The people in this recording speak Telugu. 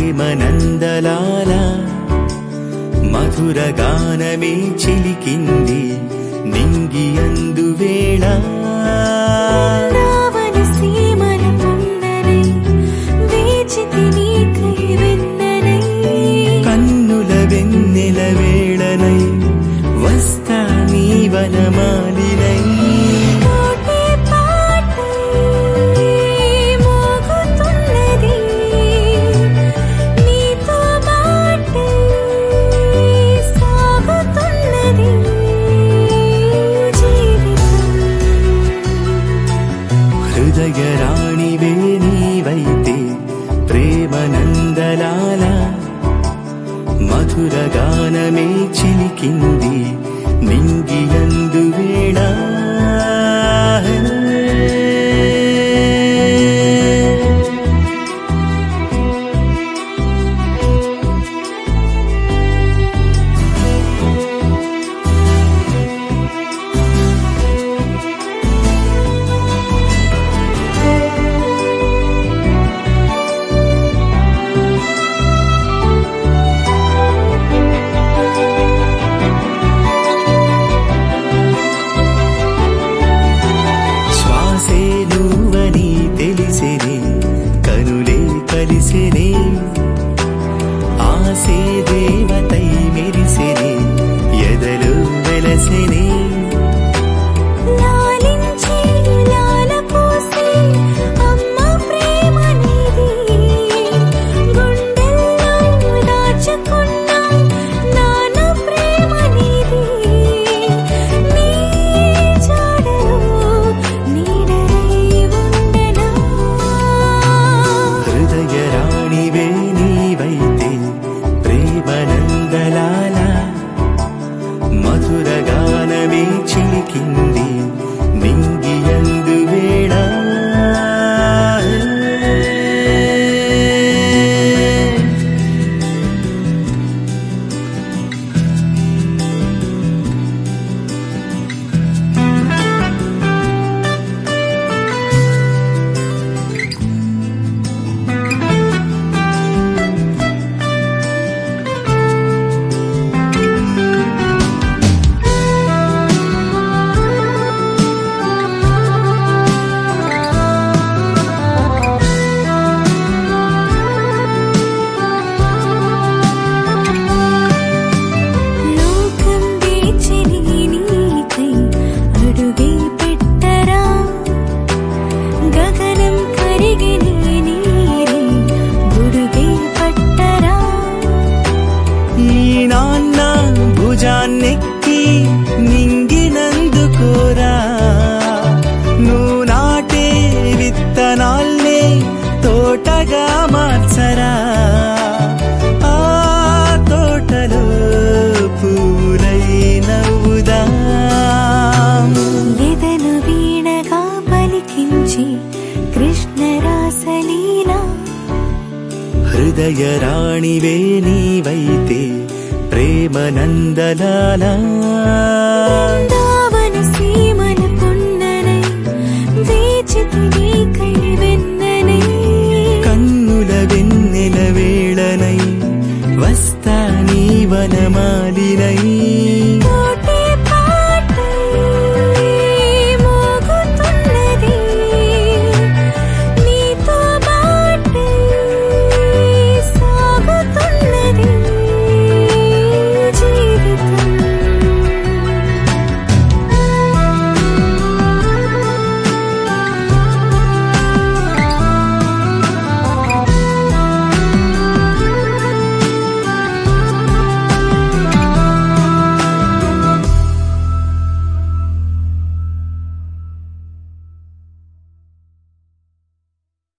ప్రేమ నందలాల మధుర గానమే చిలికింది నింగి అందువేళ రావణ సీమల పొందనై వేచితి నీకై వెన్ననై కన్నుల వెన్నెల వేళనై వస్తా నీ వనమాలినై కోటే పాటై మోగుతున్నది నీతో మాటై సాగుతున్నది జీవితం హృదయ రాణివే నీవైతే ప్రేమ నందలాల మధుర గానమే చిలికింది నింగి అందువేళ శ్వాసే నువ్వని తెలిసినే కనులే కలిసినే ఆసే దేవతై మెరిసినే ఎదలు వెలసినే లాలించి లాల పోసి అమ్మ ప్రేమ నీది గుండెల్లో దాచుకున్న నాన్న ప్రేమ నీది నీ జాడలో నీడై ఉండనా హృదయ రాణివే నీవైతే ప్రేమ నందలాల మధుర గానమే చిలికింది నింగి అందువేళ లోకం వేచని నీకై అడుగే పెట్టరా గగనం కరిగిని నీరే బుడుగే పట్టరా ఈ నాన్న భుజాన్నెక్కి నింగినందుకోరా నువ్వు నాటే విత్తనాల్నే తోటగా మార్చరా ఆ తోటలో పూలై నవ్వుదాం ఎదను వీణగా పలికించి కృష్ణ రాసలీలా హృదయ రాణివే నీవైతే ప్రేమ నందలాల బృందావన సీమల పొన్ననై వేచితి నీకై వెన్ననై కన్నుల వెన్నెల వేళనై వస్తా నీ వనమాలినై